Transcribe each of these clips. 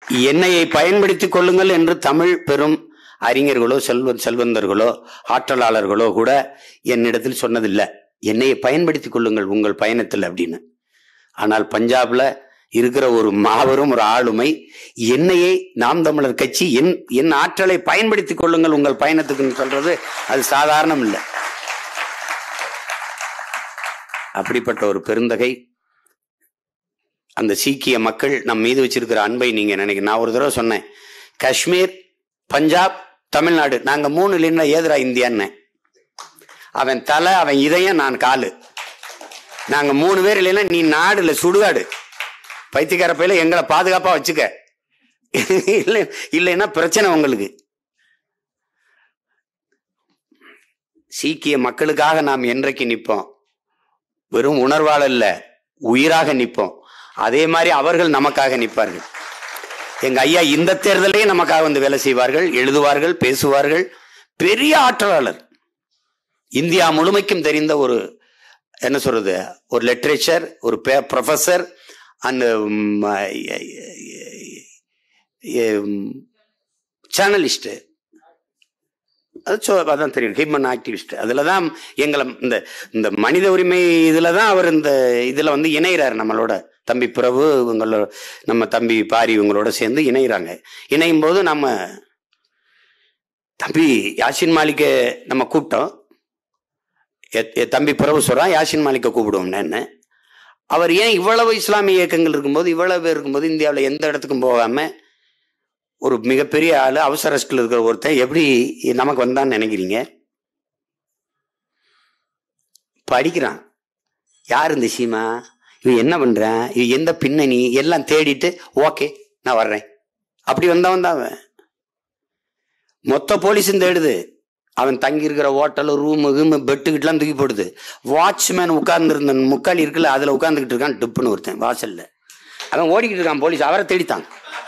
எண்ணெயை பயன்படுத்திக் கொள்ளுங்கள் என்று தமிழ் பெரும் அறிஞர்களோ செல்வ செல்வந்தர்களோ ஆற்றலாளர்களோ கூட என்னிடத்தில் சொன்னதில்லை எண்ணெயை பயன்படுத்திக் கொள்ளுங்கள் உங்கள் பயணத்தில் அப்படின்னு ஆனால் பஞ்சாப்ல இருக்கிற ஒரு மாபெரும் ஒரு ஆளுமை என்னையை நாம் தமிழர் கட்சி என் என் ஆற்றலை பயன்படுத்திக் கொள்ளுங்கள் உங்கள் பயணத்துக்குன்னு சொல்றது அது சாதாரணம் இல்லை அப்படிப்பட்ட ஒரு பெருந்தகை அந்த சீக்கிய மக்கள் நம் மீது வச்சிருக்கிற அன்பை நீங்க நினைக்க நான் ஒரு தடவை சொன்னேன் காஷ்மீர் பஞ்சாப் தமிழ்நாடு நாங்க மூணு இல்லைன்னா ஏதுரா இந்தியான்னு அவன் தலை அவன் இதயம் நான் காலு நாங்க மூணு பேர் இல்லைன்னா நீ நாடு இல்ல சுடுகாடு பைத்தியக்கார பையில எங்களை பாதுகாப்பா வச்சுக்க இல்லை இல்லைன்னா பிரச்சனை உங்களுக்கு சீக்கிய மக்களுக்காக நாம் என்றைக்கு நிற்போம் வெறும் உணர்வால் அல்ல உயிராக நிற்போம் அதே மாதிரி அவர்கள் நமக்காக நிற்பார்கள் எங்க ஐயா இந்த தேர்தலே நமக்காக வந்து வேலை செய்வார்கள் எழுதுவார்கள் பேசுவார்கள் பெரிய ஆற்றலாளர் இந்தியா முழுமைக்கும் தெரிந்த ஒரு என்ன சொல்றது ஒரு லிட்ரேச்சர் ஒரு ப்ரொஃபஸர் அண்ட் சேனலிஸ்ட் அது சொ அதான் தெரியும் ஹியூமன் ஆக்டிவிஸ்ட் அதில் தான் எங்களை இந்த இந்த மனித உரிமை இதில் தான் அவர் இந்த இதில் வந்து இணைகிறார் நம்மளோட தம்பி பிரபு இவங்களோட நம்ம தம்பி பாரி இவங்களோட சேர்ந்து இணைகிறாங்க இணையும் போது நம்ம தம்பி யாசின் மாலிக்கை நம்ம கூப்பிட்டோம் எ- எ- தம்பி பிரபு சொல்கிறான் யாசின் மாலிக்கை கூப்பிடுவோம்னு அவர் ஏன் இவ்வளவு இஸ்லாமிய இயக்கங்கள் இருக்கும்போது இவ்வளவு பேர் இருக்கும்போது இந்தியாவில் எந்த இடத்துக்கும் போகாமல் ஒரு மிகப்பெரிய ஆளு அவசர ரெஸ்ட்ல இருக்கிற ஒருத்தன் எப்படி நமக்கு வந்தான்னு நினைக்கிறீங்க படிக்கிறான் யார் இந்த சீமா இவன் என்ன பண்றான் இவன் எந்த பின்னணி எல்லாம் தேடிட்டு ஓகே நான் வர்றேன் அப்படி வந்தவன் தான் அவன் மொத்த போலீஸும் தேடுது அவன் தங்கி இருக்கிற ஹோட்டல் ரூமு கீமு பெட்டுக்கிட்டலாம் தூக்கி போடுது வாட்ச்மேன் உட்கார்ந்துருந்த முக்காலி இருக்குல்ல அதில் உட்காந்துக்கிட்டு இருக்கான் டிப்புன்னு ஒருத்தன் வாசல்ல அவன் ஓடிக்கிட்டு இருக்கான் போலீஸ் அவரை தேடித்தான்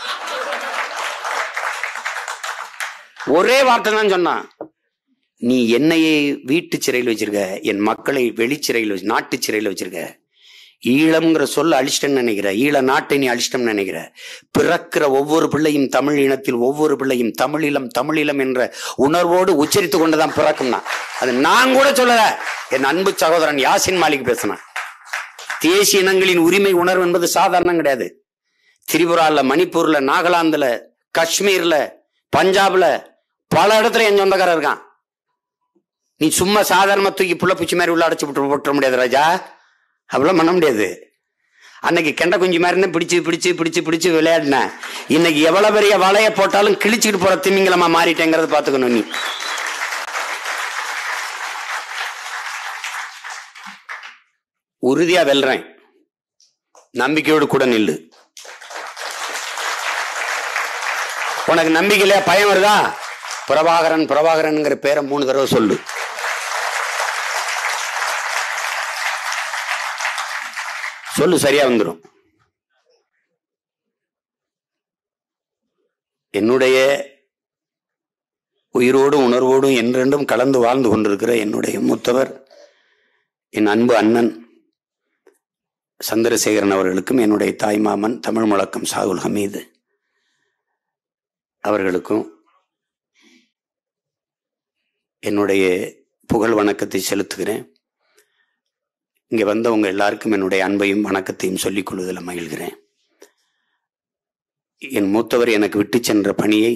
ஒரே வார்த்தை தான் சொன்னான் நீ என்னையே வீட்டு சிறையில் வச்சிருக்க என் மக்களை வெளிச்சிறையில் வச்சு நாட்டு சிறையில் வச்சிருக்க ஈழம்ங்கிற சொல்ல அழிச்சிட்டேன்னு நினைக்கிற ஈழ நாட்டை நீ அழிச்சிட்டோம்னு நினைக்கிற பிறக்கிற ஒவ்வொரு பிள்ளையும் தமிழ் இனத்தில் ஒவ்வொரு பிள்ளையும் தமிழிலம் தமிழிலம் என்ற உணர்வோடு உச்சரித்து கொண்டுதான் பிறக்கும்னா அது நான் கூட சொல்லல என் அன்பு சகோதரன் யாசின் மாலிக் பேசினான் தேசிய இனங்களின் உரிமை உணர்வு என்பது சாதாரணம் கிடையாது திரிபுரால மணிப்பூர்ல நாகாலாந்துல காஷ்மீர்ல பஞ்சாப்ல பல இடத்துல என் சொந்தக்காரர் இருக்கான் நீ சும்மா சாதாரணமா தூக்கி புள்ள பூச்சி மாதிரி உள்ள அடைச்சு விட்டு போட்டுற முடியாது ராஜா அவ்வளவு பண்ண முடியாது அன்னைக்கு கெண்ட குஞ்சு மாதிரி இருந்தா பிடிச்சு பிடிச்சு பிடிச்சு பிடிச்சு விளையாடினேன் இன்னைக்கு எவ்வளவு பெரிய வலைய போட்டாலும் கிழிச்சுக்கிட்டு போற திமிங்கலமா மாறிட்டேங்கிறத பாத்துக்கணும் நீ உறுதியா வெல்றேன் நம்பிக்கையோடு கூட நில்லு உனக்கு நம்பிக்கை இல்லையா பயம் வருதா பிரபாகரன் பிரபாகரன்ங்கிற பேரை மூணு தடவை சொல்லு சொல்லு சரியா வந்துடும் என்னுடைய உயிரோடும் உணர்வோடும் என்றென்றும் கலந்து வாழ்ந்து கொண்டிருக்கிற என்னுடைய மூத்தவர் என் அன்பு அண்ணன் சந்திரசேகரன் அவர்களுக்கும் என்னுடைய தாய்மாமன் தமிழ் முழக்கம் சாகுல் ஹமீது அவர்களுக்கும் என்னுடைய புகழ் வணக்கத்தை செலுத்துகிறேன் இங்கே வந்தவங்க எல்லாருக்கும் என்னுடைய அன்பையும் வணக்கத்தையும் சொல்லிக் கொள்வதில் மகிழ்கிறேன் என் மூத்தவர் எனக்கு விட்டு சென்ற பணியை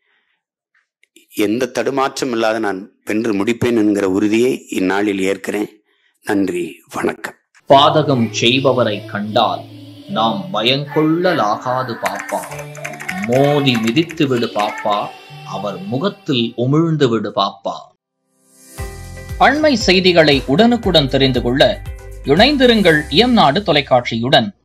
எந்த தடுமாற்றம் இல்லாத நான் வென்று முடிப்பேன் என்கிற உறுதியை இந்நாளில் ஏற்கிறேன் நன்றி வணக்கம் பாதகம் செய்பவரை கண்டால் நாம் பயங்கொள்ளலாகாது பாப்பா மோதி மிதித்து விடு பாப்பா அவர் முகத்தில் உமிழ்ந்து விடு பாப்பா அண்மை செய்திகளை உடனுக்குடன் தெரிந்து கொள்ள இணைந்திருங்கள் இயம்நாடு தொலைக்காட்சியுடன்